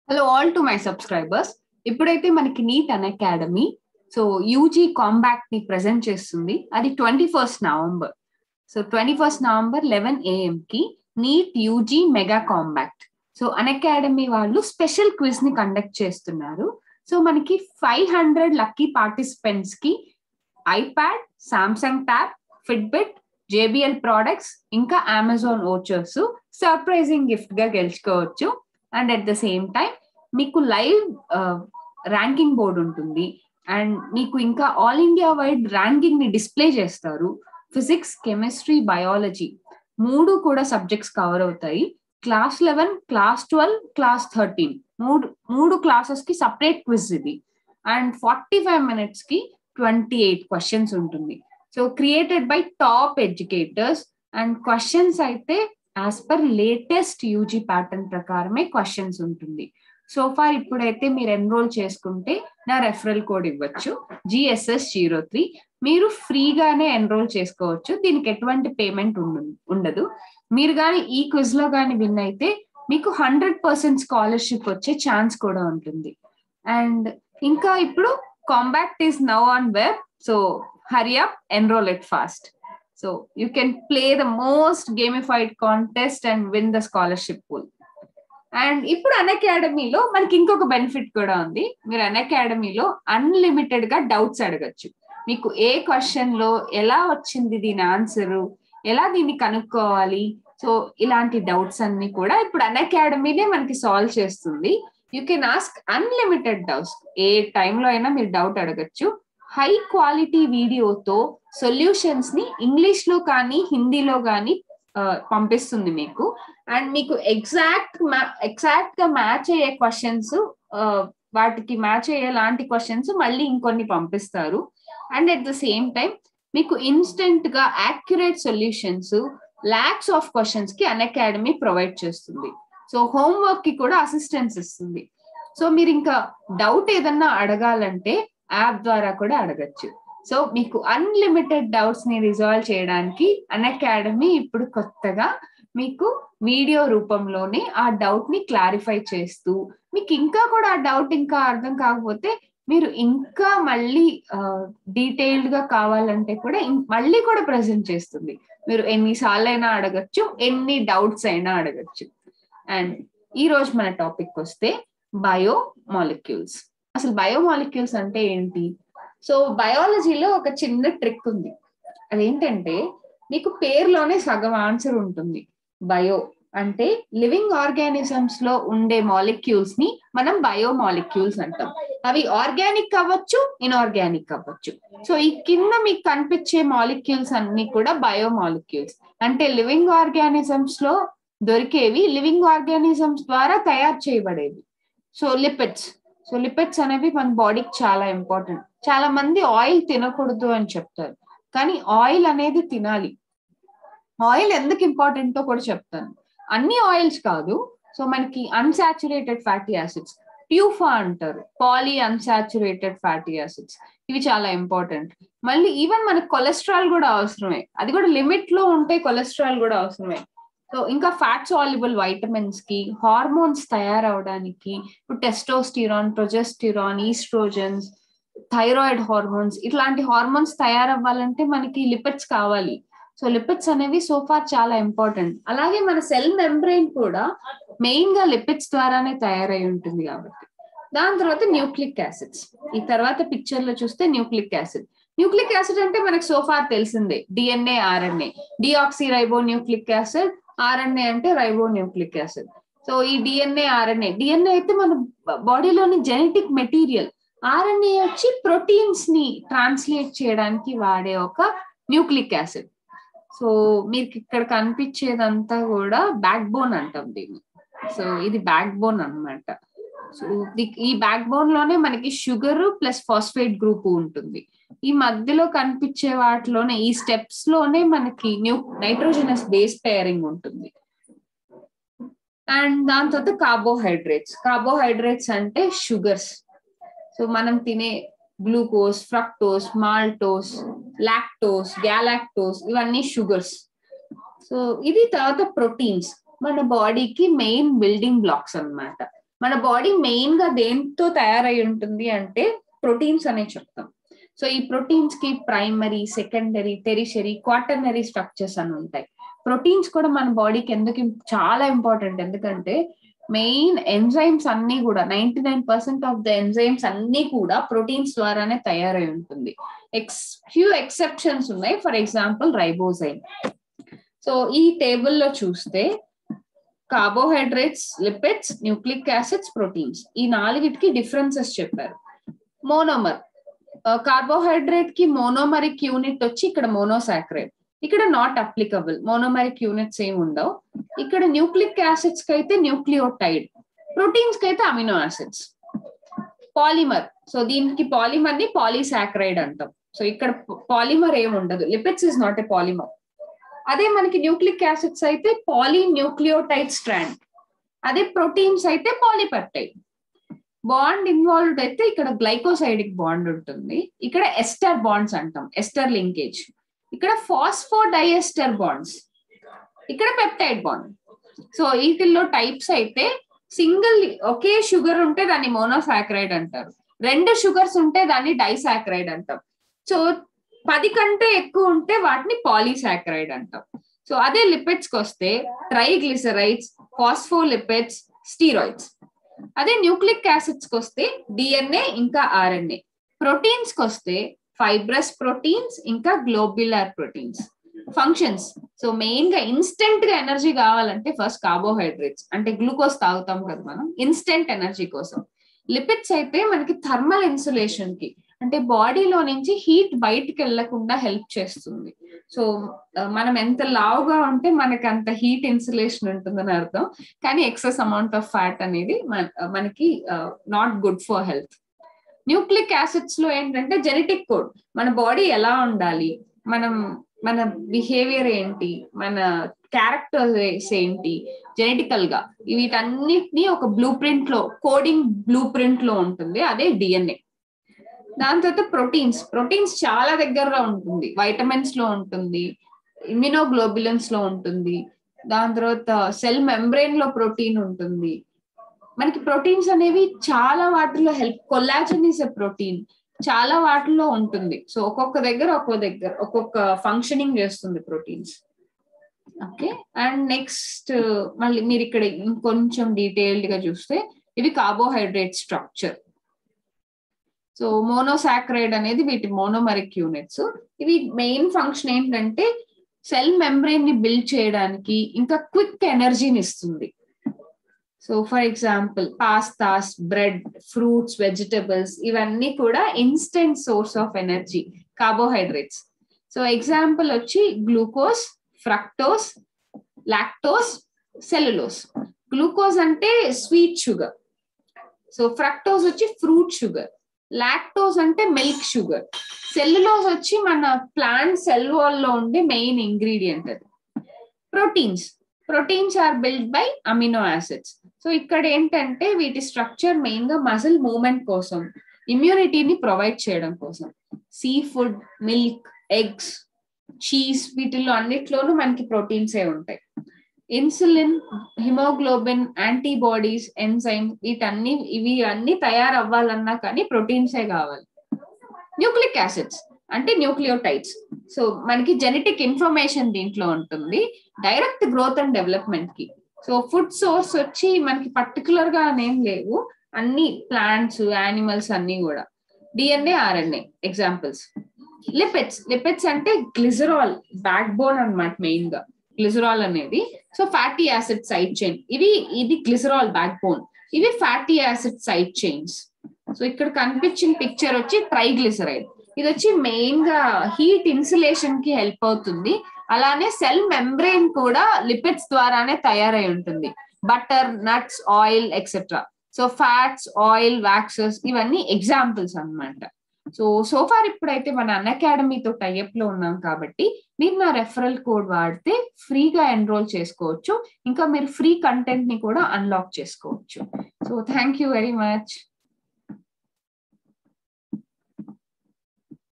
hello all to my subscribers ఇప్పుడైతే మనకి NEET Unacademy so UG combat ని present చేస్తుంది అది twenty first November so twenty first November eleven AM కి NEET UG mega combat so Unacademy వాళ్ళు special quiz ని conduct చేస్తున్నారు so మనకి ఫైవ్ హండ్రెడ్ లక్కీ పార్టిసిపెంట్స్ కి iPad Samsung tab Fitbit JBL products ఇంకా Amazon vouchers surprising gift గా గెలుచుకోవచ్చు and at the same time మీకు లైవ్ ర్యాంకింగ్ బోర్డ్ ఉంటుంది అండ్ మీకు ఇంకా ఆల్ ఇండియా వైడ్ ర్యాంకింగ్ ని డిస్ప్లే చేస్తారు ఫిజిక్స్ కెమిస్ట్రీ బయాలజీ మూడు కూడా సబ్జెక్ట్స్ కవర్ అవుతాయి class eleven class twelve class thirteen మూడు మూడు క్లాసెస్ కి సపరేట్ క్విజ్ ఇది అండ్ ఫార్టీ ఫైవ్ మినిట్స్ కి ట్వంటీ ఎయిట్ క్వశ్చన్స్ ఉంటుంది so created by top educators and questions అయితే as per latest UG pattern ప్రకారమే క్వశ్చన్స్ ఉంటుంది సో ఫార్ ఇప్పుడైతే మీరు ఎన్రోల్ చేసుకుంటే నా రెఫరల్ కోడ్ ఇవ్వచ్చు జిఎస్ఎస్ జీరో త్రీ మీరు ఫ్రీగానే ఎన్రోల్ చేసుకోవచ్చు దీనికి ఎటువంటి పేమెంట్ ఉండదు మీరు కానీ ఈ క్విజ్ లో కానీ విన్ అయితే మీకు హండ్రెడ్ పర్సెంట్ స్కాలర్షిప్ వచ్చే ఛాన్స్ కూడా ఉంటుంది అండ్ ఇంకా ఇప్పుడు combat is now on web so hurry up enrol it fast so you can play the most gamified contest and win the scholarship pool and ఇప్పుడు అన్ అకాడమీలో మనకి ఇంకొక బెనిఫిట్ కూడా ఉంది మీరు అన్ అకాడమీలో అన్లిమిటెడ్ గా డౌట్స్ అడగచ్చు మీకు ఏ క్వశ్చన్ లో ఎలా వచ్చింది దీని ఆన్సర్ ఎలా దీన్ని కనుక్కోవాలి సో ఇలాంటి డౌట్స్ అన్ని కూడా ఇప్పుడు అన్ అకాడమీనే మనకి సాల్వ్ చేస్తుంది you can ask unlimited doubts ఏ టైంలో అయినా మీరు డౌట్ అడగచ్చు హై క్వాలిటీ వీడియోతో సొల్యూషన్స్ ని ఇంగ్లీష్ లో కానీ హిందీలో కానీ పంపిస్తుంది మీకు అండ్ మీకు ఎగ్జాక్ట్ ఎగ్జాక్ట్ గా మ్యాచ్ అయ్యే క్వశ్చన్స్ వాటికి మ్యాచ్ అయ్యే లాంటి క్వశ్చన్స్ మళ్ళీ ఇంకొన్ని పంపిస్తారు and at the same time మీకు ఇన్స్టెంట్ గా accurate solutions lakhs of questions కి అన్ అకాడమీ ప్రొవైడ్ చేస్తుంది సో హోంవర్క్ కి కూడా అసిస్టెన్స్ ఇస్తుంది సో మీరు ఇంకా డౌట్ ఏదన్నా అడగాలంటే యాప్ ద్వారా కూడా అడగచ్చు సో మీకు అన్లిమిటెడ్ డౌట్స్ ని రిజాల్వ్ చేయడానికి అన్ అకాడమీ ఇప్పుడు కొత్తగా మీకు వీడియో రూపంలోనే ఆ డౌట్ ని క్లారిఫై చేస్తూ మీకు ఇంకా కూడా ఆ డౌట్ ఇంకా అర్థం కాకపోతే మీరు ఇంకా మళ్ళీ డీటెయిల్డ్ గా కావాలంటే కూడా మళ్ళీ కూడా ప్రజెంట్ చేస్తుంది మీరు ఎన్నిసార్లు అయినా అడగచ్చు ఎన్ని డౌట్స్ అయినా అడగచ్చు అండ్ ఈ రోజు మన టాపిక్ వస్తే బయో మాలిక్యూల్స్ అసలు బయో మాలిక్యూల్స్ అంటే ఏంటి సో బయాలజీలో ఒక చిన్న ట్రిక్ ఉంది అదేంటంటే మీకు పేరులోనే సగం ఆన్సర్ ఉంటుంది బయో అంటే లివింగ్ ఆర్గానిజమ్స్ లో ఉండే మాలిక్యూల్స్ ని మనం బయో మాలిక్యూల్స్ అంటాం అవి ఆర్గానిక్ అవ్వచ్చు ఇన్ఆర్గానిక్ అవ్వచ్చు సో ఈ కింద మీకు కనిపించే మాలిక్యూల్స్ అన్ని కూడా బయో మాలిక్యూల్స్ అంటే లివింగ్ ఆర్గానిజమ్స్ లో దొరికేవి లివింగ్ ఆర్గానిజమ్స్ ద్వారా తయారు చేయబడేవి సో లిపిడ్స్ సో లిపిడ్స్ అనేవి మన బాడీకి చాలా ఇంపార్టెంట్ చాలా మంది ఆయిల్ తినకూడదు అని చెప్తారు కానీ ఆయిల్ అనేది తినాలి ఆయిల్ ఎందుకు ఇంపార్టెంటో కూడా చెప్తాను అన్ని ఆయిల్స్ కాదు సో మనకి అన్సాచురేటెడ్ ఫ్యాటీ యాసిడ్స్ ట్యూఫా అంటారు పాలీ అన్సాచురేటెడ్ ఫ్యాటీ యాసిడ్స్ ఇవి చాలా ఇంపార్టెంట్ మళ్ళీ ఈవెన్ మనకి కొలెస్ట్రాల్ కూడా అవసరమే అది కూడా లిమిట్ లో ఉంటే కొలెస్ట్రాల్ కూడా అవసరమే సో ఇంకా ఫ్యాట్ సాల్యుబుల్ వైటమిన్స్ కి హార్మోన్స్ తయారవడానికి ఇప్పుడు testosterone progesterone estrogens thyroid hormones ఇట్లాంటి హార్మోన్స్ తయారవ్వాలంటే మనకి లిపిడ్స్ కావాలి సో లిపిడ్స్ అనేవి సోఫార్ చాలా ఇంపార్టెంట్ అలాగే మన సెల్ మెంబ్రెయిన్ కూడా మెయిన్ గా లిపిడ్స్ ద్వారానే తయారై ఉంటుంది కాబట్టి దాని తర్వాత న్యూక్లిక్ యాసిడ్స్ ఈ తర్వాత పిక్చర్ లో చూస్తే న్యూక్లిక్ యాసిడ్ న్యూక్లిక్ యాసిడ్ అంటే మనకి సోఫార్ తెలిసిందే DNA RNA రైబో nucleic acid RNA అంటే రైబో న్యూక్లిక్ యాసిడ్ సో ఈ డిఎన్ఏ ఆర్ఎన్ఏ డిఎన్ఏ అయితే మన బాడీలోని జెనెటిక్ మెటీరియల్ ఆర్ఎన్ఏ వచ్చి ప్రోటీన్స్ ని ట్రాన్స్లేట్ చేయడానికి వాడే ఒక న్యూక్లిక్ యాసిడ్ సో మీకు ఇక్కడ కనిపించేదంతా కూడా బ్యాక్ బోన్ అంటాం దీన్ని సో ఇది బ్యాక్ బోన్ అనమాట సో ఈ బ్యాక్ బోన్ లోనే మనకి షుగర్ ప్లస్ ఫాస్ఫేట్ గ్రూప్ ఉంటుంది ఈ మధ్యలో కనిపించే వాటిలోనే ఈ స్టెప్స్ లోనే మనకి న్యూ నైట్రోజనస్ బేస్ పేరింగ్ ఉంటుంది అండ్ దాని తర్వాత కార్బోహైడ్రేట్స్ కార్బోహైడ్రేట్స్ అంటే షుగర్స్ సో మనం తినే glucose fructose maltose lactose galactose ఇవన్నీ షుగర్స్ సో ఇది తర్వాత ప్రోటీన్స్ మన బాడీకి మెయిన్ బిల్డింగ్ బ్లాక్స్ అనమాట మన బాడీ మెయిన్ గా దేంతో తయారై ఉంటుంది అంటే ప్రోటీన్స్ అనే చెప్తాం సో ఈ ప్రోటీన్స్ కి primary secondary tertiary quaternary structures అని ఉంటాయి ప్రోటీన్స్ కూడా మన బాడీకి ఎందుకు చాలా ఇంపార్టెంట్ ఎందుకంటే మెయిన్ ఎంజైమ్స్ అన్ని కూడా ninety nine percent of the enzymes అన్ని కూడా ప్రోటీన్స్ ద్వారానే తయారై ఉంటుంది ఎక్స్ ఫ్యూ ఎక్సెప్షన్స్ ఉన్నాయి ఫర్ ఎగ్జాంపుల్ రైబోజైన్ సో ఈ టేబుల్లో చూస్తే carbohydrates lipids nucleic acids proteins ఈ నాలుగిటికి డిఫరెన్సెస్ చెప్పారు మోనోమర్ కార్బోహైడ్రేట్ కి మోనోమరిక్ యూనిట్ వచ్చి ఇక్కడ మోనోసాక్రైడ్ ఇక్కడ నాట్ అప్లికబుల్ మోనోమరిక్ యూనిట్స్ ఏమి ఉండవు ఇక్కడ న్యూక్లిక్ యాసిడ్స్ కి అయితే న్యూక్లియోటైడ్ ప్రోటీన్స్ కి అయితే అమినో యాసిడ్స్ పాలిమర్ సో దీనికి పాలిమర్ ని పాలీసాక్రైడ్ అంటాం సో ఇక్కడ పాలిమర్ ఏమి ఉండదు lipids is not a polymer అదే మనకి న్యూక్లిక్ యాసిడ్స్ అయితే పాలీ న్యూక్లియోటైడ్ స్ట్రాండ్ అదే ప్రోటీన్స్ అయితే పాలిపెప్టైడ్ బాండ్ ఇన్వాల్వ్డ్ అయితే ఇక్కడ గ్లైకోసైడిక్ బాండ్ ఉంటుంది ఇక్కడ ఎస్టర్ బాండ్స్ అంటాం ఎస్టర్ లింకేజ్ ఇక్కడ ఫాస్ఫో డైఎస్టర్ బాండ్స్ ఇక్కడ పెప్టైడ్ బాండ్ సో వీటిల్లో టైప్స్ అయితే సింగిల్ ఒకే షుగర్ ఉంటే దాన్ని మోనోసాక్రైడ్ అంటారు రెండు షుగర్స్ ఉంటే దాన్ని డైసాక్రైడ్ అంటాం సో పది కంటే ఎక్కువ ఉంటే వాటిని పాలీసాక్రైడ్ అంటాం సో అదే లిపిడ్స్ కి వస్తే ట్రైగ్లిసరైడ్స్ ఫాస్ఫోలిపిడ్స్ స్టీరాయిడ్స్ అదే న్యూక్లిక్ యాసిడ్స్ కి వస్తే డిఎన్ఏ ఇంకా ఆర్ఎన్ఏ ప్రోటీన్స్ కి వస్తే ఫైబ్రస్ ప్రోటీన్స్ ఇంకా globular proteins functions so main గా ఇన్స్టెంట్ గా ఎనర్జీ కావాలంటే ఫస్ట్ కార్బోహైడ్రేట్స్ అంటే గ్లూకోజ్ తాగుతాం కదా మనం ఇన్స్టెంట్ ఎనర్జీ కోసం లిపిడ్స్ అయితే మనకి థర్మల్ ఇన్సులేషన్ కి అంటే బాడీలో నుంచి హీట్ బయటికి వెళ్లకుండా హెల్ప్ చేస్తుంది సో మనం ఎంత లావుగా ఉంటే మనకి అంత హీట్ ఇన్సులేషన్ ఉంటుందని అర్థం కానీ ఎక్సెస్ అమౌంట్ ఆఫ్ ఫ్యాట్ అనేది మనకి not good for health nucleic acids లో ఏంటంటే జెనెటిక్ కోడ్ మన బాడీ ఎలా ఉండాలి మనం మన బిహేవియర్ ఏంటి మన క్యారెక్టర్స్ ఏంటి జెనెటికల్ గా వీటన్నిటిని ఒక బ్లూ ప్రింట్ లో కోడింగ్ బ్లూ ప్రింట్ లో ఉంటుంది అదే డిఎన్ఏ దాని తర్వాత ప్రోటీన్స్ ప్రోటీన్స్ చాలా దగ్గరలో ఉంటుంది వైటమిన్స్ లో ఉంటుంది ఇమ్యునోగ్లోబులన్స్ లో ఉంటుంది దాని తర్వాత సెల్ మెంబ్రెయిన్ లో ప్రోటీన్ ఉంటుంది మనకి ప్రోటీన్స్ అనేవి చాలా వాటిలో help collagen is a protein చాలా వాటిలో ఉంటుంది సో ఒక్కొక్క దగ్గర ఒక్కొక్క దగ్గర ఒక్కొక్క ఫంక్షనింగ్ చేస్తుంది ప్రోటీన్స్ ఓకే అండ్ నెక్స్ట్ మళ్ళీ మీరు ఇక్కడ ఇంకొంచెం డీటెయిల్డ్ గా చూస్తే ఇవి కార్బోహైడ్రేట్ స్ట్రక్చర్ సో మోనోసాక్రైడ్ అనేది వీటి మోనోమరిక్ యూనిట్స్ ఇవి మెయిన్ ఫంక్షన్ ఏంటంటే సెల్ మెంబ్రెయిన్ ని బిల్డ్ చేయడానికి ఇంకా క్విక్ ఎనర్జీని ఇస్తుంది so for example pastas bread fruits vegetables ఇవన్నీ కూడా instant source of energy carbohydrates so example వచ్చి glucose fructose lactose cellulose glucose అంటే స్వీట్ షుగర్ సో ఫ్రక్టోస్ వచ్చి ఫ్రూట్ షుగర్ లాక్టోస్ అంటే మిల్క్ షుగర్ సెల్యులోస్ వచ్చి మన ప్లాంట్ సెల్ వాల్ లో ఉండే మెయిన్ ఇంగ్రీడియంట్ అది proteins proteins are build by amino acids so ఇక్కడ ఏంటంటే వీటి స్ట్రక్చర్ మెయిన్ గా మజిల్ మూమెంట్ కోసం ఇమ్యూనిటీని ప్రొవైడ్ చేయడం కోసం seafood milk eggs cheese వీటిల్లో అన్నిట్లోనూ మనకి ప్రోటీన్సే ఉంటాయి ఇన్సులిన్ హిమోగ్లోబిన్ యాంటీబాడీస్ ఎంజైమ్ వీటన్ని ఇవి అన్ని తయారవ్వాలన్నా కానీ ప్రోటీన్సే కావాలి న్యూక్లిక్ యాసిడ్స్ అంటే న్యూక్లియోటైడ్స్ సో మనకి జెనెటిక్ ఇన్ఫర్మేషన్ దీంట్లో ఉంటుంది డైరెక్ట్ గ్రోత్ అండ్ డెవలప్మెంట్ కి సో ఫుడ్ సోర్స్ వచ్చి మనకి పర్టికులర్ గా అనేం లేవు అన్ని ప్లాంట్స్ యానిమల్స్ అన్ని కూడా DNA RNA examples lipids lipids అంటే గ్లిజరాల్ బ్యాక్ బోన్ అనమాట మెయిన్ గా గ్లిజరాల్ అనేది so fatty acid side chain ఇవి ఇది గ్లిజరాల్ బ్యాక్ బోన్ ఇవి fatty acid side chains so ఇక్కడ కనిపించిన పిక్చర్ వచ్చి ట్రైగ్లిసరైడ్ ఇది వచ్చి మెయిన్ గా హీట్ ఇన్సులేషన్ కి హెల్ప్ అవుతుంది అలానే సెల్ మెంబ్రెయిన్ కూడా లిపిడ్స్ ద్వారానే తయారై ఉంటుంది butter nuts oil etcetera so fats oil waxes ఇవన్నీ ఎగ్జాంపుల్స్ అనమాట సో సోఫార్ ఇప్పుడైతే మన అన్ అకాడమీతో టైఅప్ లో ఉన్నాం కాబట్టి మీరు నా రెఫరల్ కోడ్ వాడితే ఫ్రీగా ఎన్రోల్ చేసుకోవచ్చు ఇంకా మీరు ఫ్రీ కంటెంట్ ని కూడా అన్లాక్ చేసుకోవచ్చు so thank you very much